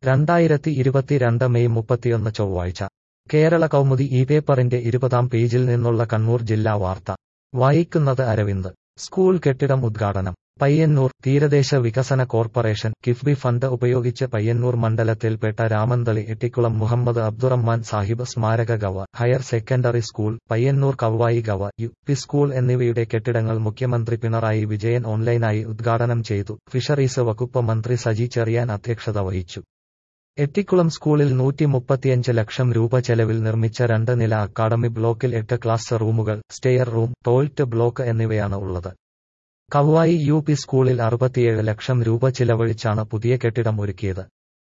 രണ്ടായിരത്തി ഇരുപത്തിരണ്ട് മെയ് മുപ്പത്തിയൊന്ന് ചൊവ്വാഴ്ച കേരള കൗമുദി ഈ പേപ്പറിന്റെ ഇരുപതാം പേജിൽ നിന്നുള്ള കണ്ണൂർ ജില്ലാ വാർത്ത വായിക്കുന്നത് അരവിന്ദ് സ്കൂൾ കെട്ടിടം ഉദ്ഘാടനം പയ്യന്നൂർ തീരദേശ വികസന കോർപ്പറേഷൻ കിഫ്ബി ഫണ്ട് ഉപയോഗിച്ച് പയ്യന്നൂർ മണ്ഡലത്തിൽപ്പെട്ട രാമന്തളി എട്ടിക്കുളം മുഹമ്മദ് അബ്ദുറഹ്മാൻ സാഹിബ് സ്മാരക ഗവ higher secondary school Payyanur Kavvayi ഗവ യു പി സ്കൂൾ എന്നിവയുടെ കെട്ടിടങ്ങൾ മുഖ്യമന്ത്രി പിണറായി വിജയൻ ഓൺലൈനായി ഉദ്ഘാടനം ചെയ്തു ഫിഷറീസ് വകുപ്പ് മന്ത്രി സജി ചെറിയാൻ അധ്യക്ഷത വഹിച്ചു എട്ടിക്കുളം സ്കൂളിൽ നൂറ്റി മുപ്പത്തിയഞ്ച് ലക്ഷം രൂപ ചെലവിൽ നിർമ്മിച്ച രണ്ട് നില അക്കാഡമി ബ്ലോക്കിൽ എട്ട് ക്ലാസ് റൂമുകൾ സ്റ്റെയർ റൂം ടോയ്ലറ്റ് ബ്ലോക്ക് എന്നിവയാണ് ഉള്ളത് കവ്വായി യു പി സ്കൂളിൽ അറുപത്തിയേഴ് ലക്ഷം രൂപ ചിലവഴിച്ചാണ് പുതിയ കെട്ടിടം ഒരുക്കിയത്